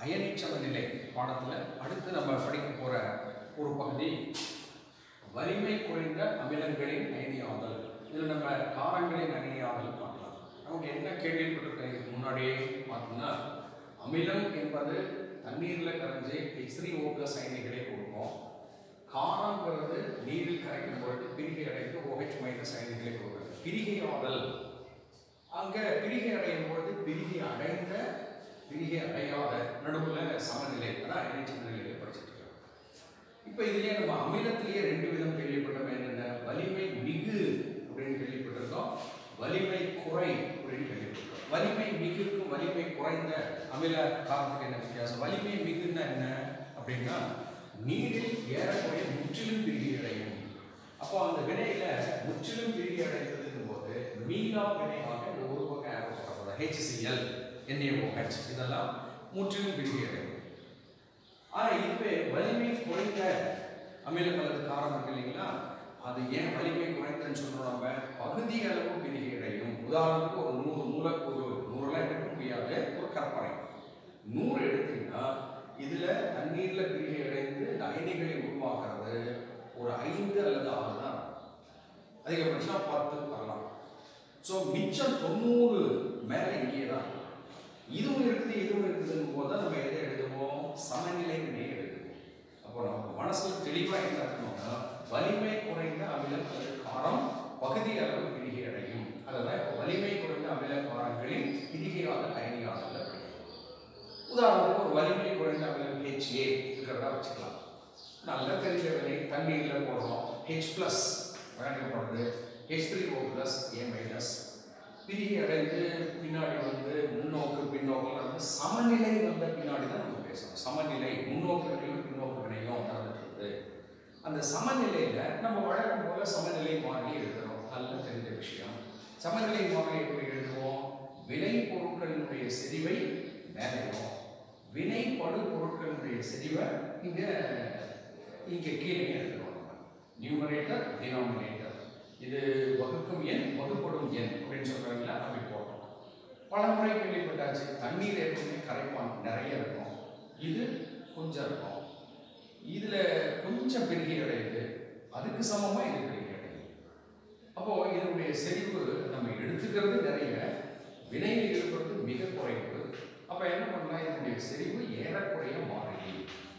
அயனி சமநிலை பாடத்தில் அடுத்து நம்ம படிக்க போகிற ஒரு பகுதி வலிமை குறைந்த அமிலங்களின் அயனியாதல் இதில் நம்ம காரங்களின் அயனியாதல் பார்க்கலாம் நமக்கு என்ன கேள்விப்பட்டிருக்கேன் இதுக்கு முன்னாடியே பார்த்தோம்னா அமிலம் என்பது தண்ணீரில் கரைஞ்சி ஹெச் த்ரீ ஓ ப்ளஸ் அயனிகளை கொடுக்கும் காரங்கிறது நீரில் கரைக்கும் பொழுது பிரிகை அடைந்து OH மைனஸ் அயனிகளை கொடுக்குறது பிரிகையாதல் அங்கே பிரிகை அடையும் பொழுது பிரிகை அடைந்த பிரிகை அடையாத நடுவில் சமநிலை அதான் அயனி சமநிலையில் படிச்சுட்டு இருக்கோம் இப்போ இதுலயே நம்ம அமிலத்திலேயே ரெண்டு விதம் கேள்விப்பட்டோம் என்னென்ன வலிமை மிகு அப்படின்னு கேள்விப்பட்டிருக்கோம் வலிமை குறை அப்படின்னு கேள்விப்பட்டிருக்கோம் வலிமை மிகுக்கும் வலிமை குறைந்த அமில காரத்துக்கு என்ன வித்தியாசம் வலிமை மிகுன்னா என்ன அப்படின்னா நீரில் ஏறக்குறைய முற்றிலும் பிரிகை அடையும் அப்போ அந்த வினையில முற்றிலும் பிரிகை அடைந்ததுங்கும் போது மீளா வினையாக இந்த ஒரு பக்கம் arrow போடக்கூடாது HCl NaOH இதெல்லாம் முற்றிலும் பிரிகை அடையும் ஆனா இதுவே வலிமை குறைந்த அமிலம் அல்லது காரம் இருக்கு இல்லைங்களா அது ஏன் வலிமை குறைந்தன்னு சொல்றோம் நம்ம பகுதி அளவு பிரிகை அடையும் உதாரணத்துக்கு ஒரு நூறு மூலக்கூறு நூறுலாம் எடுக்க முடியாது ஒரு கற்பனை நூறு எடுத்தீங்கன்னா இதுல தண்ணீர்ல பிரிகை அடைந்து இந்த அயனிகளை உருவாக்குறது ஒரு ஐந்து அல்லது ஆறு தான் அதிகபட்சம் பத்து வரலாம் ஸோ மிச்சம் தொண்ணூறு மேலே இங்கேயே தான் இருக்கும். இதுவும் இருக்குது இதுவும் இருக்குதுன்னு போது தான் நம்ம எதை எழுதுவோம் சமநிலை வினை எழுதுவோம் அப்போ நமக்கு மனசுல தெளிவாக என்ன இருக்கணும்னா வலிமை குறைந்த அமிலம் அல்லது காரம் பகுதி அளவு பிரிகை அடையும் அதாவது இப்போ வலிமை குறைந்த அமில காரங்களின் பிரிகையாத அயனியாதல் படிக்கும் உதாரணத்துக்கு ஒரு வலிமை குறைந்த அமிலம் HA இருக்கிறதா வச்சுக்கலாம் நல்லா தெரிஞ்ச வினை தண்ணீரில் போடுறோம் H ப்ளஸ் வழங்கப்படுது H three O plus A minus பிரிகை அடைந்து பின்னாடி வந்து முன்னோக்கு பின்னோக்கு வந்து சமநிலை வந்த பின்னாடி தான் நம்ம பேசுறோம் சமநிலை முன்னோக்கு வினையும் பின்னோக்கு வினையும் நடந்துட்டு இருக்குது அந்த சமநிலையில நம்ம வழக்கம் போல சமநிலை மாறிலி எழுதுறோம் நல்ல தெரிஞ்ச விஷயம் சமநிலை மாறிலி எப்படி எழுதுவோம் வினை பொருட்களினுடைய செறிவை மேலையும் வினை படு பொருட்களினுடைய செறிவை இங்க இங்க கீழே எழுதுறோம் நம்ம நியூமரேட்டர் டினாமினேட்டர் இது வகுக்கும் எண் வகுப்படும் எண் அப்படின்னு சொல்றாங்களா அப்படி போட்டோம் பல முறை கேள்விப்பட்டாச்சு தண்ணீர் எப்பவுமே கரைப்பான் நிறைய இருக்கும் இது கொஞ்சம் இருக்கும் இதுல கொஞ்சம் பெருகி அடையுது அதுக்கு சமமா இது பெருகி அடையுது அப்போ இதனுடைய செறிவு நம்ம எடுத்துக்கிறது நிறைய வினையில் இருக்கிறது மிக குறைவு அப்ப என்ன பண்ணலாம் இதனுடைய செறிவு ஏறக்குறைய மாறிலி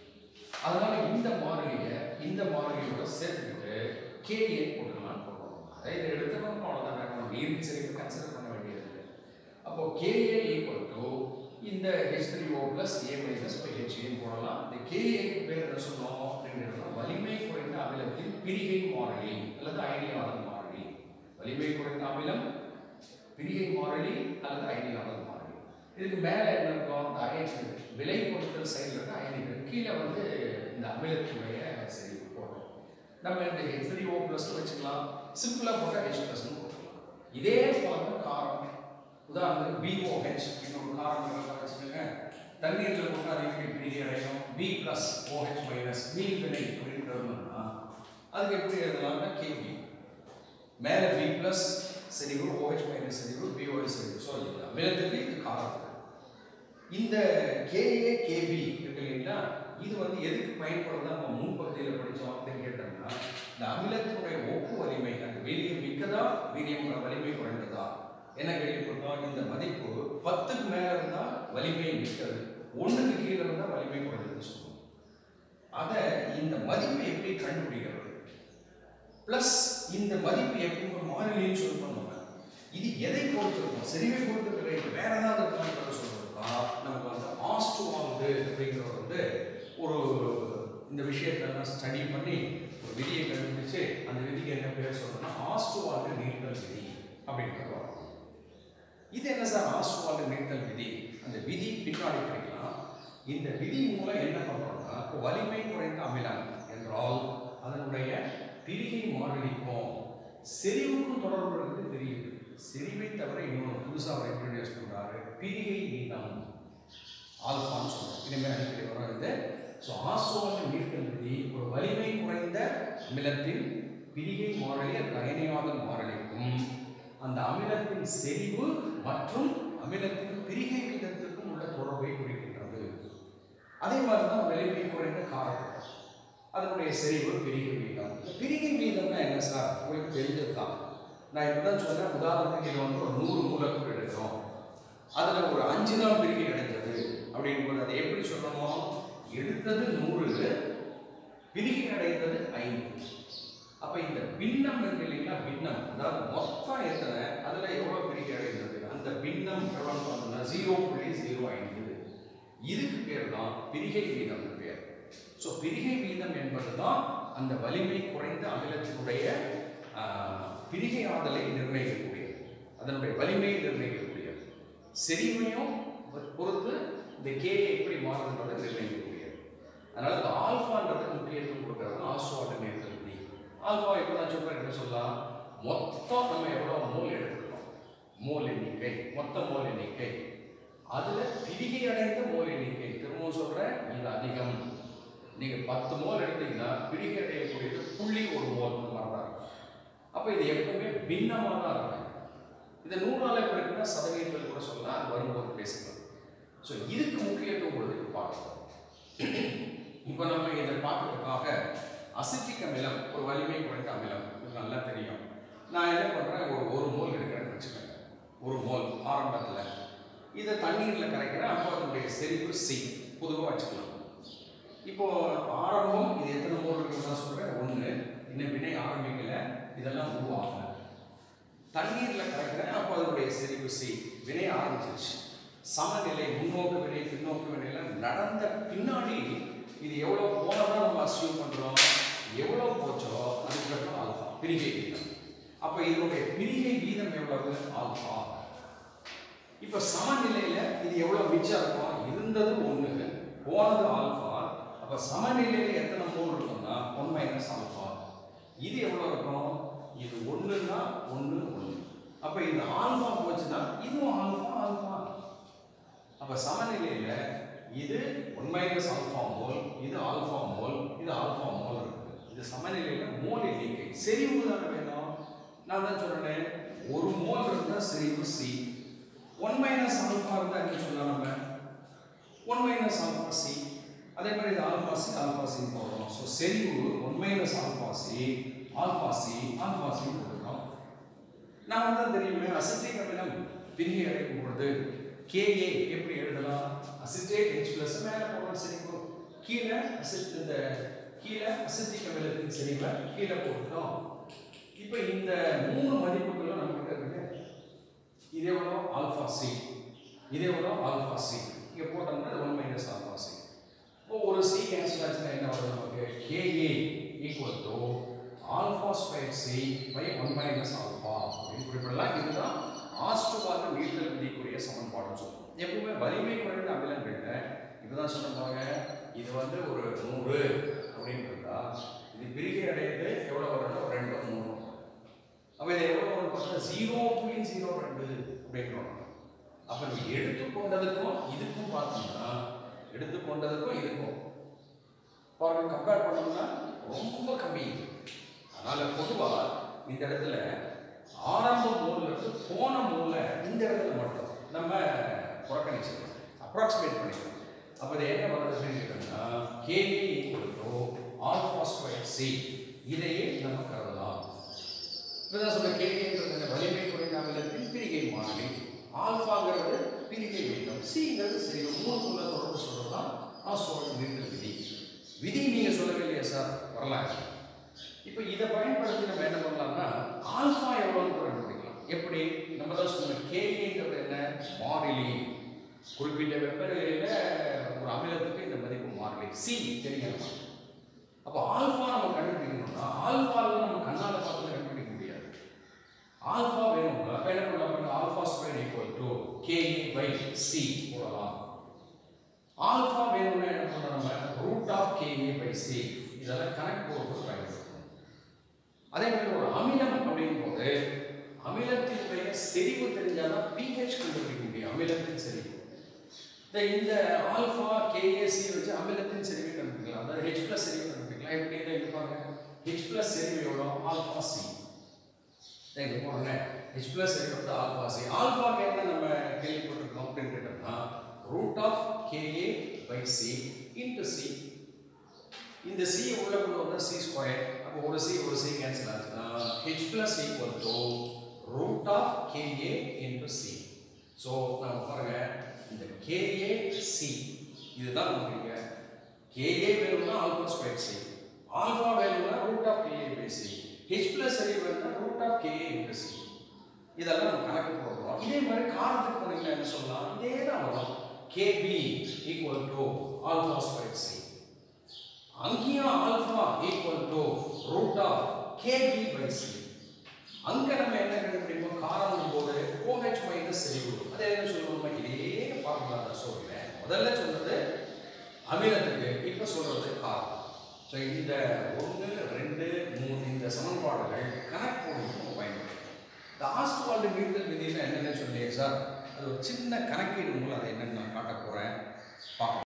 அதனால இந்த மாறிலியை இந்த மாறிலியோட சேர்த்துக்கிட்டு கேஏ போட்டுக்கலாம்னு போடுறோம் அதை இதை எடுத்துக்கணும் அவ்வளோதான் வேற ஒண்ணும் நீரின் செறிவு கன்சிடர் பண்ண வேண்டியது இல்லை அப்போ கேஏ ஈக்குவல் டு இந்த H three O plus A minus by ஹெச்ஏன்னு போடலாம் இந்த கேஏக்கு பேர் என்ன சொன்னோம் அப்படின்னு வலிமை குறைந்த அமிலத்தின் பிரிகை மாறிலி அல்லது அயனியாளர் மாறிலி வலிமை குறைந்த அமிலம் பிரிகை மாறிலி அல்லது அயனியாளர் மாறிலி இதுக்கு மேலே என்ன இருக்கும் இந்த அயனி விலை பொருட்கள் சைடில் இருக்க அயனிகள் கீழே வந்து இந்த அமிலத்தினுடைய செறிவு போடுறோம் நம்ம இந்த ஹெச் த்ரீ ஓ ப்ளஸ் வச்சுக்கலாம் சிம்பிளாக போட்டால் ஹெச் ப்ளஸ்னு போட்டுக்கலாம் இதே போல தான் காரம் உதாரணத்துக்கு பிஓஹெச் இன்னொரு காரம் நல்லா வச்சுக்கோங்க தண்ணீரில் போட்டு அது எப்படி பிரிகை அடையும் பி ப்ளஸ் ஓஹெச் மைனஸ் மீள் வினை அப்படின்றதுனா அதுக்கு எப்படி எழுதலாம்னா கேபி மேலே பி ப்ளஸ் செறிவு ஓஹெச் மைனஸ் செறிவு பிஓஹெச் செறிவு ஸோ இது அமிலத்துக்கு இது காரத்துக்கு இந்த கேஏ கேபி இருக்கு இல்லைங்களா இது வந்து எதுக்கு பயன்படுறதா நம்ம முன்பகுதியில் படித்தோம் அப்படின்னு கேட்டோம்னா இந்த அமிலத்தினுடைய ஒப்பு வலிமை அது வீரியம் மிக்கதா வீரியம் வலிமை குறைந்ததா என்ன கேள்விப்பட்டோம் இந்த மதிப்பு பத்துக்கு மேல இருந்தா வலிமை மிக்கது ஒண்ணுக்கு கீழே இருந்தா வலிமை குறைந்ததுன்னு சொல்லுவோம் அதை இந்த மதிப்பை எப்படி கண்டுபிடிக்கிறது பிளஸ் இந்த மதிப்பு எப்படி ஒரு மாறிலின்னு சொல்லுவோம் நம்ம இது எதை பொறுத்திருக்கும் செறிவை பொறுத்து கிடையாது வேற ஏதாவது இருக்கான்னு சொல்றதுக்கா நமக்கு வந்து ஆஸ்டுவால்டு அப்படிங்கிறவர் வந்து ஒரு இந்த விஷயத்தெல்லாம் ஸ்டடி பண்ணி ஒரு விதியை கண்டுபிடிச்சு அந்த விதிக்கு என்ன பேர் சொல்றோம்னா ஆஸ்டுவால்டு நீர்த்தல் விதி அப்படிங்கிறது வரும் இது என்ன சார் ஆஸ்டுவால்டு நீர்த்தல் விதி அந்த விதி பின்னாடி படிக்கலாம் இந்த விதி மூலம் என்ன பண்றோம்னா இப்போ வலிமை குறைந்த அமிலம் என்றால் அதனுடைய பிரிகை மாறிலிக்கும் செறிவுக்கும் தொடர்பு இருக்குது தெரியுது செறிவை தவிர இன்னொன்று புதுசாக அவர் இன்ட்ரடியூஸ் பண்ணுறாரு பிரிகை நீளம் ஆல்ஃபான்னு சொல்கிறோம் இனிமேல் அடிக்கடி வரும் இது ஸோ ஆசோல நீர்த்தல் விதி ஒரு வலிமை குறைந்த அமிலத்தின் பிரிகை மாறிலி அந்த அயனியாதல் மாறிலிக்கும் அந்த அமிலத்தின் செறிவு மற்றும் அமிலத்தின் பிரிகை வீதத்திற்கும் உள்ள தொடர்பை குறிக்கின்றது அதே மாதிரி தான் வலிமை குறைந்த காரகம் அதனுடைய செறிவு பிரிகை வீதம் இந்த பிரிகை வீதம்னா என்ன சார் உங்களுக்கு தெரிஞ்சது தான் நான் இப்போ தான் சொன்னேன் உதாரணத்துக்கு இது வந்து ஒரு நூறு மூலக்கூறு எடுக்கிறோம் அதில் ஒரு அஞ்சு தான் பிரிகை அடைஞ்சது அப்படின்னு போது அதை எப்படி சொல்லணும் எடுத்தது நூறு பிரிகை அடைந்தது ஐநூறு அப்போ இந்த பின்னம் இருக்கு இல்லைங்களா பின்னம் அதாவது மொத்தம் எத்தனை அதில் எவ்வளோ பிரிகை அடைந்தது அந்த பின்னம் எவ்வளோ பார்த்தோம்னா ஜீரோ புள்ளி ஜீரோ ஐந்து இதுக்கு பேர் தான் பிரிகை வீதம்னு பேர் ஸோ பிரிகை வீதம் என்பது தான் அந்த வலிமை குறைந்த அமிலத்தினுடைய ஆஹ், பிரிகை ஆதலை நிர்ணயிக்கக்கூடியது அதனுடைய வலிமையை நிர்ணயிக்கக்கூடியது செறிவையும் பொறுத்து இந்த கே எப்படி மாறுதுன்றதை நிர்ணயிக்கக்கூடியது அதனால இந்த ஆல்ஃபான்றதுக்கு முக்கியத்துவம் கொடுக்கறது ஆஸ்வால்டமேட்டல் விதி ஆல்ஃபா இப்போ நான் சொல்றேன் என்ன சொல்லலாம் மொத்தம் நம்ம எவ்வளோ மோல் எடுத்துக்கிறோம் மோல் எண்ணிக்கை மொத்த மோல் எண்ணிக்கை அதுல பிரிகை அடைந்த மோல் எண்ணிக்கை திரும்பவும் சொல்றேன் இது அதிகம் நீங்க பத்து மோல் எடுத்தீங்கன்னா பிரிகை அடையக்கூடியது புள்ளி ஒரு மோல் அந்த மாதிரி தான் இருக்கும் அப்போ இது எப்பவுமே பின்னமாக தான் இருக்கும் இதை நூறால பிறகுனா சதவீதங்கள் கூட சொல்லலாம் அது வரும்போது பேசலாம் ஸோ இதுக்கு முக்கியத்துவம் கொடுத்து பார்க்கலாம் இப்போ நம்ம இதை பார்க்கறதுக்காக அசிட்டிக் அமிலம் ஒரு வலிமை குறைந்த அமிலம் இது நல்லா தெரியும் நான் என்ன பண்ணுறேன் ஒரு ஒரு மோல் எடுக்கிறேன்னு வச்சுக்கோங்க ஒரு மோல் ஆரம்பத்தில் இதை தண்ணீரில் கரைக்கிறேன் அப்போ அதனுடைய செறிவு சி பொதுவாக வச்சுக்கலாம் இப்போ ஆரம்பம் இது எத்தனை மோல் இருக்குன்னு நான் சொல்கிறேன் ஒன்று இன்னும் வினை ஆரம்பிக்கல இதெல்லாம் உருவாகல தண்ணீரில் கரைக்கிறேன் அப்போ அதனுடைய செறிவு சி வினை ஆரம்பிச்சிருச்சு சமநிலை முன்னோக்கு வினை பின்னோக்கு வினையெல்லாம் நடந்த பின்னாடி இது எவ்வளோ போனதான் நம்ம அசியூம் பண்ணுறோம் எவ்வளோ போச்சோ அதுக்கப்புறம் ஆல்ஃபா பிரிகை வீதம் அப்போ இதனுடைய பிரிகை வீதம் எவ்வளவு ஆல்ஃபா இப்போ சமநிலையில் இது எவ்வளோ மிச்சம் இருக்கும் இருந்தது ஒன்று போனது ஆல்ஃபா அப்போ சமநிலையில் எத்தனை மோல் இருக்கும்னா ஒன் மைனஸ் ஆல்ஃபா இது எவ்வளோ இருக்கும் இது ஒன்றுனா ஒன்று ஒன்று அப்போ இந்த ஆல்ஃபா போச்சுன்னா இதுவும் ஆல்ஃபா ஆல்ஃபா அப்போ சமநிலையில் இது ஒன் மைனஸ் ஆல்ஃபா மோல் இது ஆல்ஃபா மோல் இது ஆல்ஃபா மோல் இருக்குது இது சமநிலையில் மோல் எண்ணிக்கை செறிவு தானே வேணும் நான் தான் சொல்றேன் ஒரு மோல் இருந்தால் செறிவு சி ஒன் மைனஸ் ஆல்ஃபா இருந்தால் என்ன சொல்லலாம் நம்ம ஒன் மைனஸ் ஆல்ஃபா சி அதே மாதிரி இது ஆல்ஃபா சி ஆல்ஃபா சி போடுறோம் ஸோ செறிவு one minus alpha C alpha C alpha C போடுறோம் நான் தான் தெரியுமே அசிட்டிக் அமிலம் பிரிகை அடைக்கும் பொழுது KA எப்படி எழுதலாம் அசிட்டேட் H பிளஸ் மேலே போடுறோம் செறிவு கீழே அசிட் இந்த கீழே அசிட்டிக் அமிலத்தின் செறிவை கீழே போட்டுட்டோம் இப்போ இந்த மூணு மதிப்புகளும் நம்ம கிட்ட இருக்கு இது எவ்வளோ ஆல்ஃபா சி இது எவ்வளோ ஆல்ஃபா சி இங்கே போட்டோம்னா ஒன் மைனஸ் ஆல்ஃபா சி இப்போ ஒரு சி கேன்சல் ஆச்சுன்னா என்ன வரும் நமக்கு KA equal to alpha square C by one minus alpha அப்படின்னு குறிப்பிடலாம் இதுதான் ஆஸ்டுவாக நீட்டல் விதிக்குரிய சமன்பாடுன்னு சொல்லுவோம் எப்பவுமே வலிமை குறைந்த அமிலங்கள்ல இதுதான் சொன்ன பாருங்க இது வந்து ஒரு நூறு அப்படின்னு இருந்தா இது பிரிகை அடையுது எவ்வளோ வரும்னா ஒரு ரெண்டு மூணு அப்போ இது எவ்வளோ வரும் பார்த்தா ஜீரோ புள்ளி ஜீரோ ரெண்டு அப்படின்னு அப்போ நீ எடுத்துக்கொண்டதுக்கும் இதுக்கும் பார்த்தோம்னா எடுத்துக்கொண்டதுக்கும் இதுக்கும் பாருங்க கம்பேர் பண்ணோம்னா ரொம்ப கம்மி அதனால பொதுவாக இந்த இடத்துல ஆரம்ப மூலில் இருந்து போன மூலை இந்த இடத்துல மட்டும் நம்ம புறக்கணிச்சிடலாம் அப்ராக்சிமேட் பண்ணிக்கலாம் அப்போ இது என்ன வருது அப்படின்னு கேட்டோம்னா KA equal to alpha square C இதையே நம்ம கருதலாம் இப்பதான் சொன்ன கேஏன்றது வலிமை குறைந்த அமிலத்தின் பிரிகை மாறிலி ஆல்ஃபாங்கிறது பிரிகை வீதம் சிங்கிறது சரி மூணுக்குள்ள தொடர்பு சொல்றதுதான் ஆஸ்ட்ரோட நீர்கள் விதி விதி நீங்க சொல்லவே இல்லையா சார் வரலாறு இப்போ இதை பயன்படுத்தி நம்ம என்ன பண்ணலாம்னா ஆல்ஃபா எவ்வளோன்னு கூட கண்டுபிடிக்கலாம் எப்படி நம்ம தான் சொன்னோம் கேஏங்கிறது என்ன மாறிலி குறிப்பிட்ட வெப்பநிலையில ஒரு அமிலத்துக்கு இந்த மதிப்பு மாறிலி சி தெரியும் அப்போ ஆல்ஃபா நம்ம கண்டுபிடிக்கணும்னா ஆல்ஃபாவில் நம்ம கண்ணால பார்த்து கண்டுபிடிக்க முடியாது ஆல்ஃபா வேணும்னா அப்போ என்ன பண்ணலாம் alpha square equal to KA by C போடலாம் ஆல்ஃபா வேணும்னா என்ன பண்ணலாம் நம்ம root of KA by C இதெல்லாம் கணக்கு போடுறது பயன்படுத்தணும் அதே மாதிரி ஒரு அமிலம் அப்படிங்கும் போது அமிலத்தினுடைய செறிவு தெரிஞ்சாதான் pH கண்டுபிடிக்க முடியும் அமிலத்தின் செறிவு இந்த இந்த ஆல்ஃபா கேஏசி வச்சு அமிலத்தின் செறிவை கண்டுபிடிக்கலாம் அதாவது ஹெச் பிளஸ் செறிவை கண்டுபிடிக்கலாம் எப்படி இதை இருப்பாங்க ஹெச் பிளஸ் செறிவு எவ்வளோ ஆல்ஃபா சி இங்கே போடுறேன் ஹெச் பிளஸ் செறிவு வந்து ஆல்ஃபா சி ஆல்ஃபாக்கு என்ன நம்ம கேள்விப்பட்டிருக்கோம் அப்படின்னு கேட்டோம்னா root of KA by C into C இந்த சி உள்ள கொண்டு வந்தால் சி ஸ்கொயர் அப்போ ஒரு சி ஒரு சி கேன்சல் ஆச்சுன்னா H plus equal to root of KA into C so நம்ம பாருங்க இந்த கேஏ சி இதுதான் நமக்கு கேஏ வேணும்னா ஆல்ஃபா ஸ்கொயர் சி ஆல்ஃபா வேணும்னா root of KA by C H plus சரி வேணும்னா root of KA into C இதெல்லாம் நம்ம கணக்கு போடுறோம் இதே மாதிரி காரத்துக்கு போனீங்கன்னா என்ன சொல்லலாம் இதே தான் வரும் KB equal to alpha square C அங்கேயும் alpha equal to root of KB by C அங்க நம்ம என்ன கண்டுபிடிப்போம் காரணம் போது OH மைனஸ் செறிவு அதை என்ன சொல்லுவோம் இதே ஃபார்முலா தான் சொல்றேன் முதல்ல சொன்னது அமிலத்துக்கு இப்போ சொல்றது காரணம் ஸோ இந்த ஒன்று ரெண்டு மூணு இந்த சமன்பாடுகள் கணக்கு போடுறது நம்ம பயன்படுத்தும் இந்த ஆஸ்ட்வால்டு மீட்டர் விதியில் என்னென்ன சொன்னீங்க சார் அது ஒரு சின்ன கணக்கீடு மூலம் அதை என்னென்னு நான் காட்ட போகிறேன் பார்க்கலாம்